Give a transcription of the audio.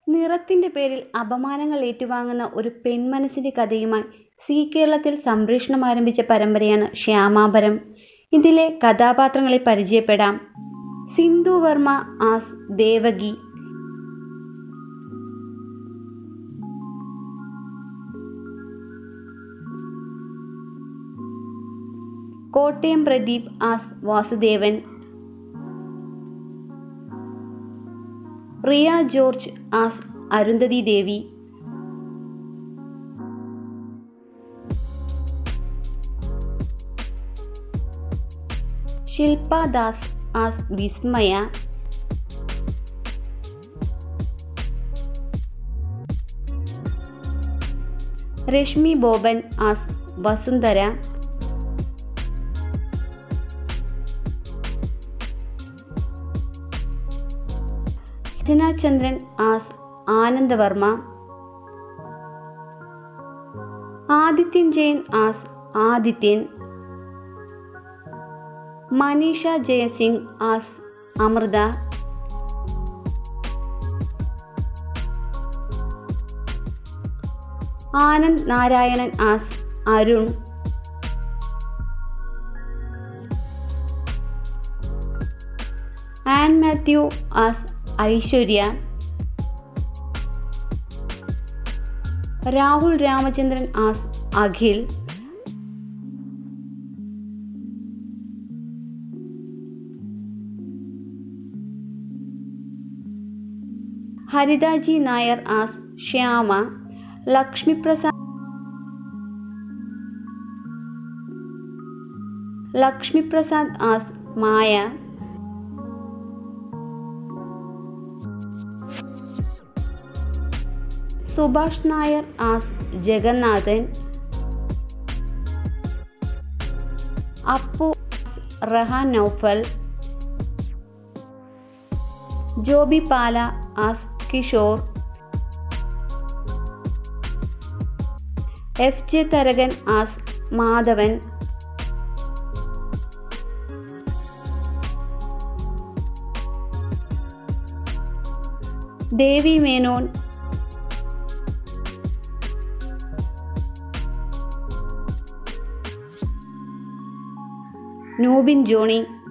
നിറത്തിൻ്റെ പേരിൽ അപമാനങ്ങൾ ഏറ്റുവാങ്ങുന്ന ഒരു പെൺമനസ്സിൻ്റെ കഥയുമായി സി കേരളത്തിൽ സംപ്രേഷണം ആരംഭിച്ച പരമ്പരയാണ് ശ്യാമാപരം ഇതിലെ കഥാപാത്രങ്ങളെ പരിചയപ്പെടാം Sindhu Varma as Devaki Kottayam Pradeep as Vasudevan Riya George as Arundhati Devi Shilpa Das as Vismaya Reshmi Boban as Vasundhara Chandran as Anandavarma Adityan Jayan as Adityan Maneesha Jaysingh as Amrita Anand Narayanan as Arun Ann Mathew as Aishwarya Rahul Ramachandran as Akhil Harithaji Nair as Shyama Lakshmiprasad Lakshmiprasad as Maya Subhash Nair as Jagannathan Appu Rahan Naufal Joby Pala as Kishor F J Tharakan as Madhavan Devi Menon Nubin Johnny